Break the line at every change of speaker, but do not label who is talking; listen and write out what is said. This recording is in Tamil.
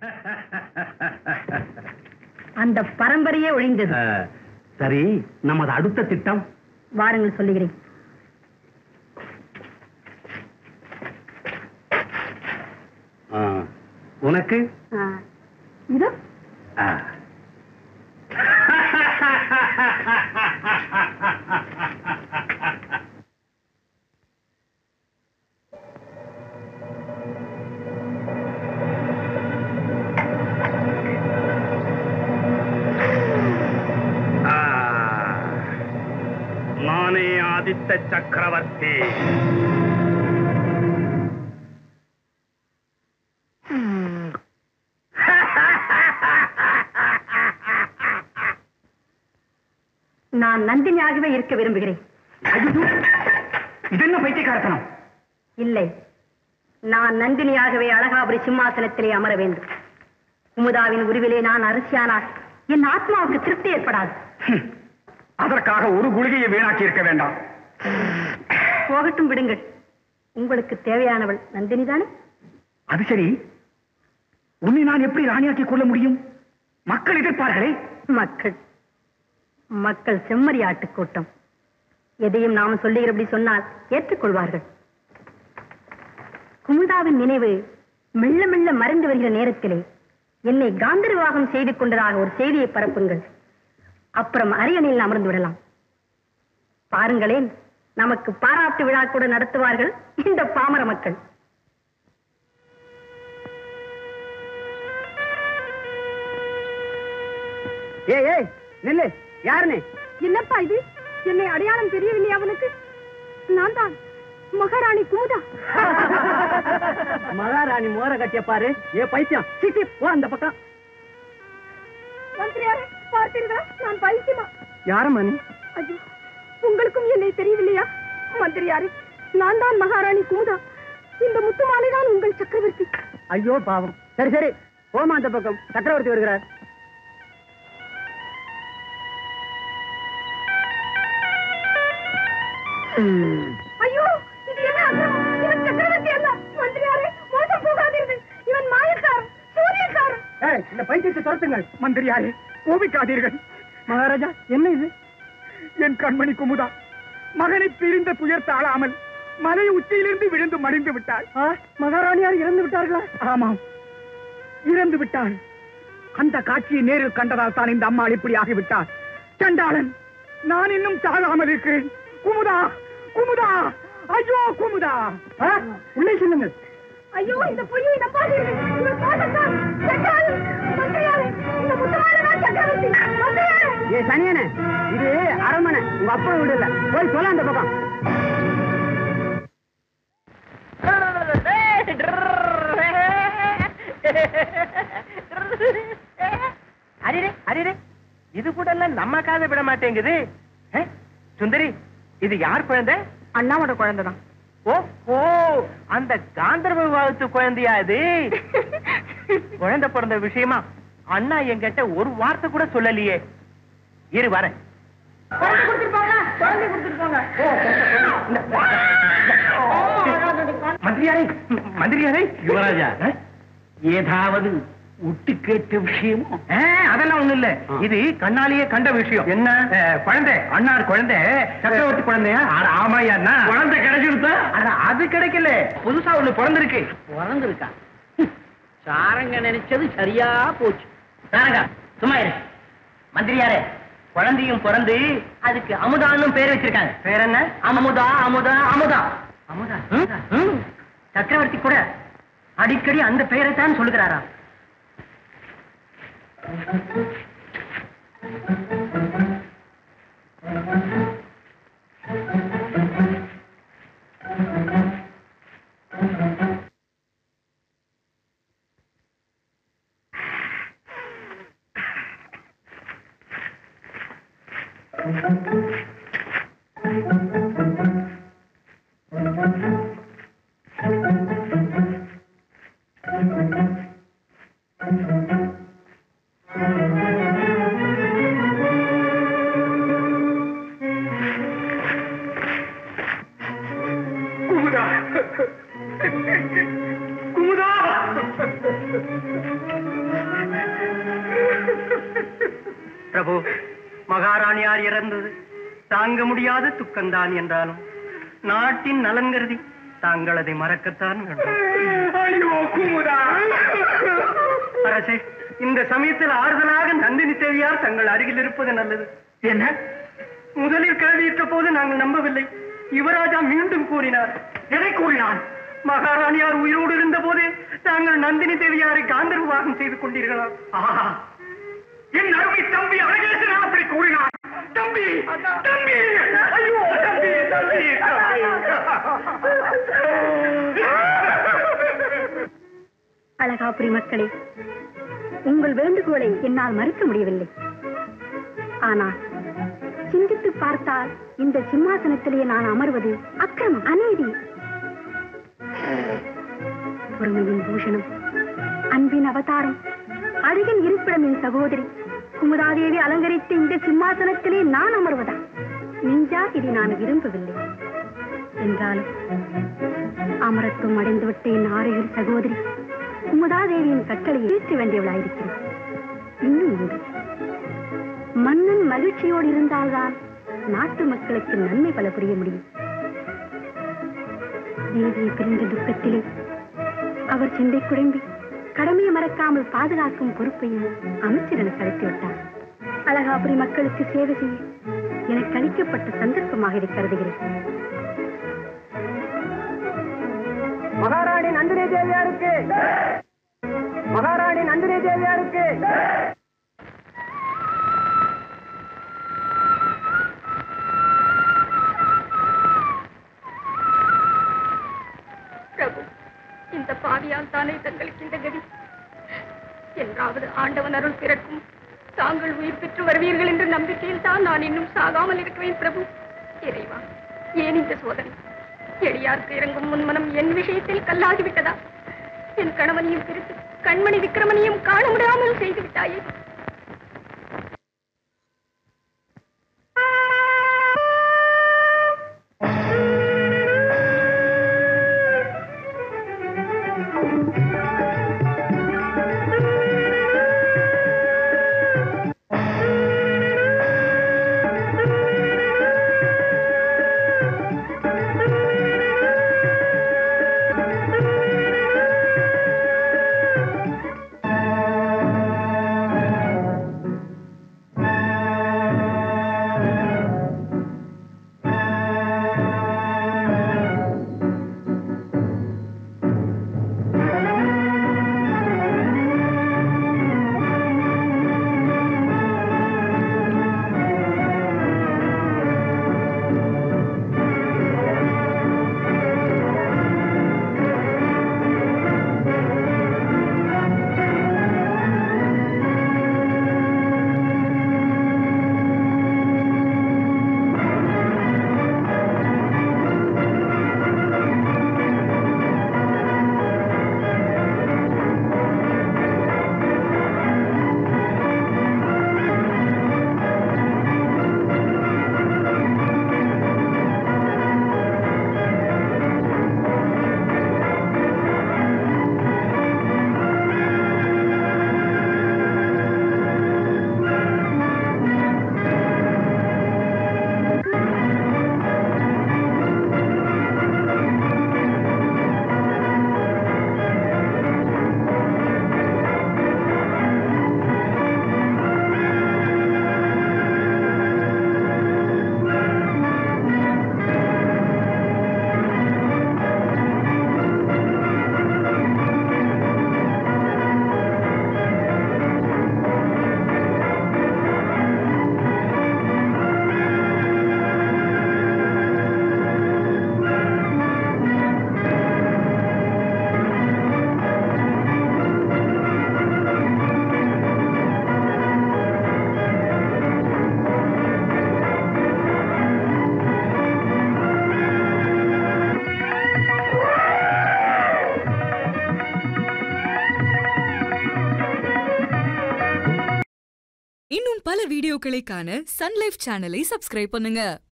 அந்த பரம்பரையே ஒழிந்தது
அஹ், சரி நமது அடுத்த திட்டம்
வாருங்கள் சொல்லுகிறேன்
ஆ, உனக்கு
ஆ, இதோ
ஆ. ஆ. நானே ஆதித்த சக்கரவர்த்தி
நான் நந்தினியாகவே இருக்க விரும்புகிறேன்
இது என்ன பைத்தியக்காரத்தனம்
இல்லை நான் நந்தினியாகவே அழகாபுரி சிம்மாசனத்திலே அமர வேண்டும் குமுதாவின் உருவிலே நான் அரசியானால் என் ஆத்மாவுக்கு திருப்தி ஏற்படாது
ஹம். அதற்காக ஒரு குளிகையை வீணாக்கி இருக்க வேண்டாம்
போகட்டும் விடுங்கள் உங்களுக்கு தேவையானவள் நந்தினி தானே
அது சரி உன்னை நான் எப்படி ராணியாக்கிக் கொள்ள முடியும் மக்கள் எதிர்ப்பார்களே
மக்கள் மக்கள் செம்மறி ஆட்டுக் கூட்டம் எதையும் நாம் சொல்லுகிறபடி சொன்னால் ஏற்றுக்கொள்வார்கள் குமுதாவின் நினைவு மெல்ல மெல்ல மறைந்து வருகிற நேரத்திலே என்னை காந்தர்வாகம் செய்து கொண்டதாக ஒரு செய்தியை பரப்புங்கள் அப்புறம் அரியணையில் அமர்ந்து விடலாம் பாருங்களேன் நமக்கு பாராட்டு விழா கூட நடத்துவார்கள் இந்த பாமர மக்கள்
ஏய் ஏய் நில்லு யாருன்னு
என்னப்பா இது என்னை அடையாளம் தெரியவில்லை அவனுக்கு நான் தான் மகாராணி குமுதா
மகாராணி மோர கட்டிய பாரு ஏ பைத்தியம் சிச்சி போ அந்த பக்கம்
மந்திரியாரே பார்த்தீர்களா நான் பைத்தியமா
யாரம்மா நீ
ஐயோ உங்களுக்கும் என்னை தெரியவில்லையா மந்திரியாரே நான் தான் மகாராணி குமுதா இந்த முத்துமாலை தான் உங்கள் சக்கரவர்த்தி
ஐயோ பாவம் சரி சரி போமா அந்த பக்கம் சக்கரவர்த்தி வருகிறார்
ஐயோ இது என்ன அக்கிரமம் இவன் சக்கரவர்த்தி அல்ல மந்திரியாரே மோசம் போகாதீர்கள் இவன் மாயக்காரன் சூரியக்காரன்
ஏய், இந்த பைத்தியத்தை துரத்துங்கள் மந்திரியாரே கோபிக்காதீர்கள் மகாராஜா என்ன இது என் கண்மணி குமுதா மகனை பிரிந்த துயர் தாழாமல் மலை உச்சியிலிருந்து விழுந்து மடிந்து விட்டாள் மகாராணியார் இறந்து விட்டார்களா ஆமாம் இறந்து விட்டாள் அந்த காட்சியை நேரில் கண்டதால் தான் இந்த அம்மாள் இப்படி ஆகிவிட்டார் சண்டாளன் நான் இன்னும் சாகாமல் இருக்கிறேன் குமுதா குமுதா ஐயோ குமுதா ஆ, உள்ளே சொல்லுங்கள்
ஐயோ இந்த பொய்யை நம்பாதீர்கள் இவன் மோசக்காரன் சக்கரவர்த்தி மந்திரியாரே இந்த முத்துமாலை தான் சக்கரவர்த்தி மந்திரியாரே
ஏ சனியனே இது அரண்மனை உங்க அப்பா வீடு இல்ல போய் சொல்ல அந்த பக்கம்
அரிரே அரிரே இது கூட எல்லாம் நம்ம காதை விட மாட்டேங்குது ஏ, சுந்தரி இது யார் குழந்தை
அண்ணாவோட குழந்தை தான்
ஓ ஓ அந்த காந்தர்வ விவாகத்து குழந்தையா இது குழந்தை பிறந்த விஷயமா அண்ணா என்கிட்ட ஒரு வார்த்தை கூட சொல்லலையே இரு வரேன்
குழந்தை கொடுத்துட்டு போங்க குழந்தை கொடுத்துட்டு போங்க
மந்திரியாரே மந்திரியாரே
யுவராஜா
ஆ?
ஏதாவது விட்டு கேட்ட விஷயம்
ஆ, அதெல்லாம் ஒண்ணும் இல்ல
ஆ.
இது கண்ணாலேயே கண்ட விஷயம்
என்ன?
அஹ், குழந்தை அண்ணார் குழந்தை சக்கரவர்த்தி குழந்தையா அட, ஆமாய்யா
குழந்தை கிடைச்சிருத்தா
அட, அது கிடைக்கல புதுசா ஒண்ணு பிறந்திருக்கு
பிறந்திருக்கா சாரங்க நினைச்சது சரியா போச்சு
சாரங்க சும்மா இரு மந்திரியாரே குழந்தையும் பிறந்து அதுக்கு அமுதான்னு பேர் வச்சிருக்காங்க பேர் என்ன அமுதா அமுதா அமுதா அமுதா ம், சக்கரவர்த்தி கூட அடிக்கடி அந்த பெயரை தான் சொல்லுகிறாரா
குமுதா குமுதா
பிரபு மகாராணியார் இறந்தது தாங்க முடியாத துக்கம்தான் என்றாலும் நாட்டின் நலன் கருதி தாங்கள் அதை மறக்கத்தான் வேண்டும்
ஐயோ குமுதா
அரசே இந்த சமயத்தில் ஆறுதலாக நந்தினி தேவியார் தங்கள் அருகில் இருப்பது நல்லது
என்ன
முதலில் கேள்வியிட்ட போது நாங்கள் நம்பவில்லை யுவராஜா மீண்டும் கூறினார்
எதை கூறினான்
மகாராணியார் உயிரோடு இருந்த போதே தாங்கள் நந்தினி தேவியாரை காந்த விவாகம் செய்து கொண்டீர்களா
ஆஹா என் அருமை தம்பி அழகேசன் அப்படி கூறினான் தம்பி தம்பி ஐயோ தம்பி தம்பி தம்பி
அழகாபுரி மக்களே உங்கள் வேண்டுகோளை என்னால் மறுக்க முடியவில்லை ஆனால் சிந்தித்து பார்த்தால் இந்த சிம்மாசனத்திலே நான் அமர்வது அக்கிரமம் அநீதி பொறுமையின் பூஷணம் அன்பின் அவதாரம் அழகின் இருப்பிடம் என் சகோதரி குமுதாதேவி அலங்கரித்த இந்த சிம்மாசனத்திலே நான் அமர்வதா நெஞ்சா இதை நான் விரும்பவில்லை என்றாலும் அமரத்துவம் அடைந்து விட்டேன் ஆரையில் சகோதரி குமுதாதேவியின் கட்டளை ஏற்ற வேண்டியவளாயிருக்கிறேன் இன்னும் உண்டு மன்னன் மகிழ்ச்சியோடு இருந்தால்தான் நாட்டு மக்களுக்கு நன்மை பல புரிய முடியும் தேவியை பிரிந்த துக்கத்திலே அவர் சிந்தை குழம்பி கடமையை மறக்காமல் பாதுகாக்கும் பொறுப்பையும் அமைச்சர் எனக்கு அளித்து விட்டார் அழகாபுரி மக்களுக்கு சேவை செய்ய எனக்கு அளிக்கப்பட்ட சந்தர்ப்பமாக இதை கருதுகிறேன்
மகாராணி நந்தினி தேவியாருக்கு மகாராணி நந்தினி தேவியாருக்கு
பிரபு இந்த பாவியால் தானே தங்களுக்கு இந்த கதி என்றாவது ஆண்டவன் அருள் பிறக்கும் தாங்கள் உயிர் பெற்று வருவீர்கள் என்ற நம்பிக்கையில் தான் நான் இன்னும் சாகாமல் இருக்கிறேன் பிரபு இறைவா ஏன் இந்த சோதனை எளியாருக்கு இறங்கும் முன்மனம் என் விஷயத்தில் கல்லாகிவிட்டதா என் கணவனையும் பிரித்து கண்மணி விக்கிரமனையும் காண முடியாமல் செய்து விட்டாயே
இன்னும் பல வீடியோக்களை காண சன் லைஃப் சேனலை சப்ஸ்கிரைப் பண்ணுங்க